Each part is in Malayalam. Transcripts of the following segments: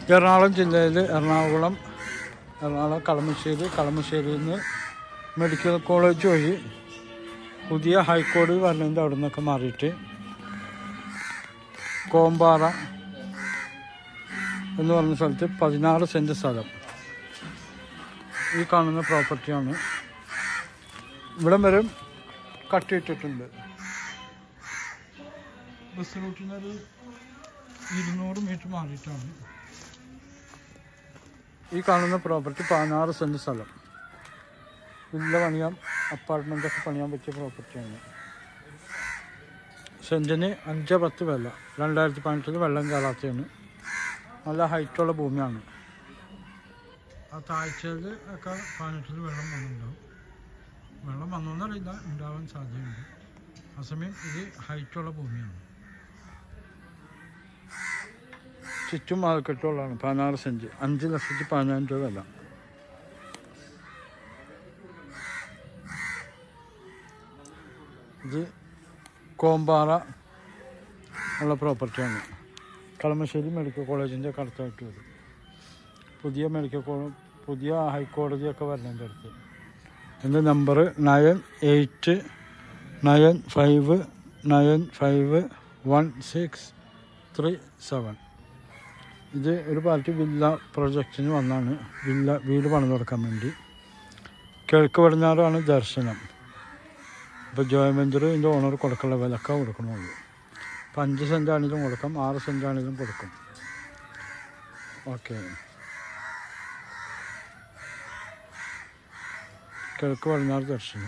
എറണാകുളം ജില്ലയിൽ എറണാകുളം എറണാകുളം കളമശ്ശേരി കളമശ്ശേരിയിൽ നിന്ന് മെഡിക്കൽ കോളേജ് വഴി പുതിയ ഹൈക്കോടതി വരുന്നതിൻ്റെ അവിടെ നിന്നൊക്കെ മാറിയിട്ട് കോമ്പാറ എന്ന് പറഞ്ഞ സ്ഥലത്ത് പതിനാറ് സെൻറ്റ് സ്ഥലം ഈ കാണുന്ന പ്രോപ്പർട്ടിയാണ് ഇവിടം വരെ കട്ടിയിട്ടിട്ടുണ്ട് ബസ് റൂട്ടിൽ നിന്നൊരു ഇരുന്നൂറ് മീറ്റർ മാറിയിട്ടാണ് ഈ കാണുന്ന പ്രോപ്പർട്ടി പതിനാറ് സെൻറ്റ് സ്ഥലം വില്ല പണിയാം അപ്പാർട്ട്മെൻ്റ് ഒക്കെ പണിയാൻ പറ്റിയ പ്രോപ്പർട്ടിയാണ് സെൻറ്റിന് അഞ്ച് പത്ത് വില രണ്ടായിരത്തി പതിനെട്ടിൽ വെള്ളം കയറാത്തതാണ് നല്ല ഹൈറ്റുള്ള ഭൂമിയാണ് ആ താഴ്ചയിൽ ഒക്കെ പതിനെട്ടിൽ വെള്ളം വന്നിട്ടുണ്ടാവും വെള്ളം വന്നോന്നറിയില്ല ഉണ്ടാവാൻ സാധ്യതയുണ്ട് ആ സമയം ഇത് ഹൈറ്റുള്ള ഭൂമിയാണ് ചുറ്റും മാർക്കറ്റുള്ളതാണ് പതിനാറ് സെൻറ്റ് അഞ്ച് ലക്ഷത്തി പതിനായിരം രൂപ വില ഇത് കോമ്പാറ ഉള്ള പ്രോപ്പർട്ടിയാണ് കളമശ്ശേരി മെഡിക്കൽ കോളേജിൻ്റെ അടുത്തായിട്ട് വരും പുതിയ മെഡിക്കൽ കോ പുതിയ ഹൈക്കോടതിയൊക്കെ വരുന്നതിൻ്റെ അടുത്ത് എൻ്റെ number nine eight nine five nine five one six three seven ഇത് ഒരു പാർട്ടി വില്ല പ്രൊജക്റ്റിന് വന്നാണ് വില്ല വീട് പണിത് കൊടുക്കാൻ വേണ്ടി കിഴക്ക് പടിഞ്ഞാറാണ് ദർശനം ഇപ്പോൾ ജോയിൻ വെഞ്ചർ ഇതിൻ്റെ ഓണർ കൊടുക്കാനുള്ള വിലക്ക കൊടുക്കണുള്ളൂ ഇപ്പം അഞ്ച് സെൻറ്റ് ആണെങ്കിലും കൊടുക്കാം ആറ് സെൻറ്റ് ആണെങ്കിലും കൊടുക്കും ഓക്കെ കിഴക്ക് പടിഞ്ഞാറ് ദർശനം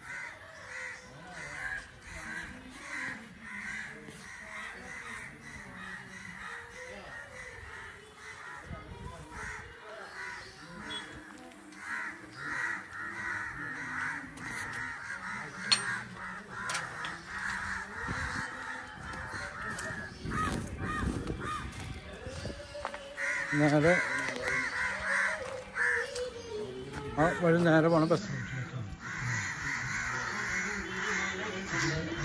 നേരെ ആ വഴി നേരെ പോണ ബസ് റൂട്ടിലേക്കാണ്